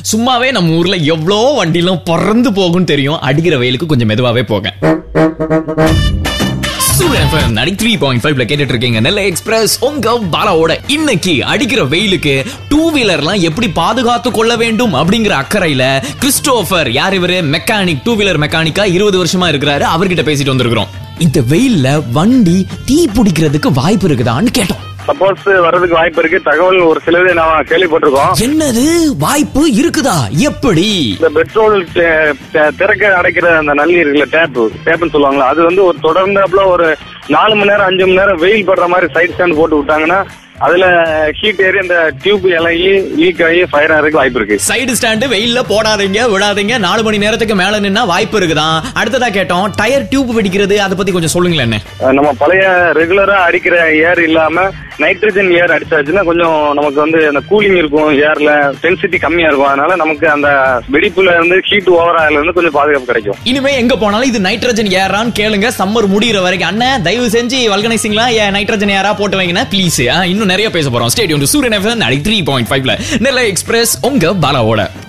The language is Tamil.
சும்மாவே நம்ம ஊர்ல எவ்வளோ வண்டிலாம் பறந்து போகும்னு தெரியும் அடிக்கிற வெயிலுக்கு கொஞ்சம் மெதுவாவே போக த்ரீ பாயிண்ட் ஃபைவ்ல கேட்டுட்டு இருக்கீங்க நெல்லை எக்ஸ்பிரஸ் உங்க பாலாவோட இன்னைக்கு அடிக்கிற வெயிலுக்கு டூ வீலர்லாம் எப்படி பாதுகாத்து கொள்ள வேண்டும் அப்படிங்கிற அக்கறையில கிறிஸ்டோபர் யார் இவரு மெக்கானிக் டூ வீலர் மெக்கானிக்கா இருபது வருஷமா இருக்கிறாரு அவர்கிட்ட பேசிட்டு வந்திருக்கிறோம் இந்த வெயில்ல வண்டி தீ பிடிக்கிறதுக்கு வாய்ப்பு இருக்குதான்னு கேட்டோம் சப்போஸ் வர்றதுக்கு வாய்ப்பு இருக்கு தகவல் ஒரு சிலது நாம கேள்விப்பட்டிருக்கோம் என்னது வாய்ப்பு இருக்குதா எப்படி இந்த பெட்ரோல் தே- தே- திறக்க அடைக்கிற அந்த நல்லி இருக்குல்ல டேப் டேப்னு சொல்லுவாங்களா அது வந்து ஒரு தொடர்ந்தாப்புல ஒரு நாலு மணி நேரம் அஞ்சு மணி நேரம் வெயில் படுற மாதிரி சைட் ஸ்டாண்ட் போட்டு விட்டாங்கன்னா அதுல ஹீட் ஏறி அந்த டியூப் இலகி லீக் ஆகி ஃபயர் ஆகிறதுக்கு வாய்ப்பு இருக்கு சைடு ஸ்டாண்டு வெயில்ல போடாதீங்க விடாதீங்க நாலு மணி நேரத்துக்கு மேல நின்னா வாய்ப்பு இருக்குதான் அடுத்ததா கேட்டோம் டயர் டியூப் வெடிக்கிறது அதை பத்தி கொஞ்சம் சொல்லுங்களேன் என்ன அஹ் நம்ம பழைய ரெகுலரா அடிக்கிற ஏர் இல்லாம நைட்ரஜன் ஏர் அடிச்சாச்சுன்னா கொஞ்சம் நமக்கு வந்து அந்த கூலிங் இருக்கும் ஏர்ல டென்சிட்டி கம்மியா இருக்கும் அதனால நமக்கு அந்த வெடிப்புல இருந்து ஹீட் ஓவர் ஆகல இருந்து கொஞ்சம் பாதுகாப்பு கிடைக்கும் இனிமே எங்க போனாலும் இது நைட்ரஜன் ஏரான்னு கேளுங்க சம்மர் முடியிற வரைக்கும் அண்ணன் தயவு செஞ்சு வல்கனைசிங்லாம் ஏன் நைட்ரஜன் ஏரா போட்டு வைங்கன்னா ப்ளீஸ் இன்னும் நிறைய பேச போறோம் ஸ்டேடியம் சூரியன் எஃப்எம் த்ரீ பாயிண்ட் ஃபைவ்ல நெல்லை எக்ஸ்பிரஸ் உங்க பாலாவோட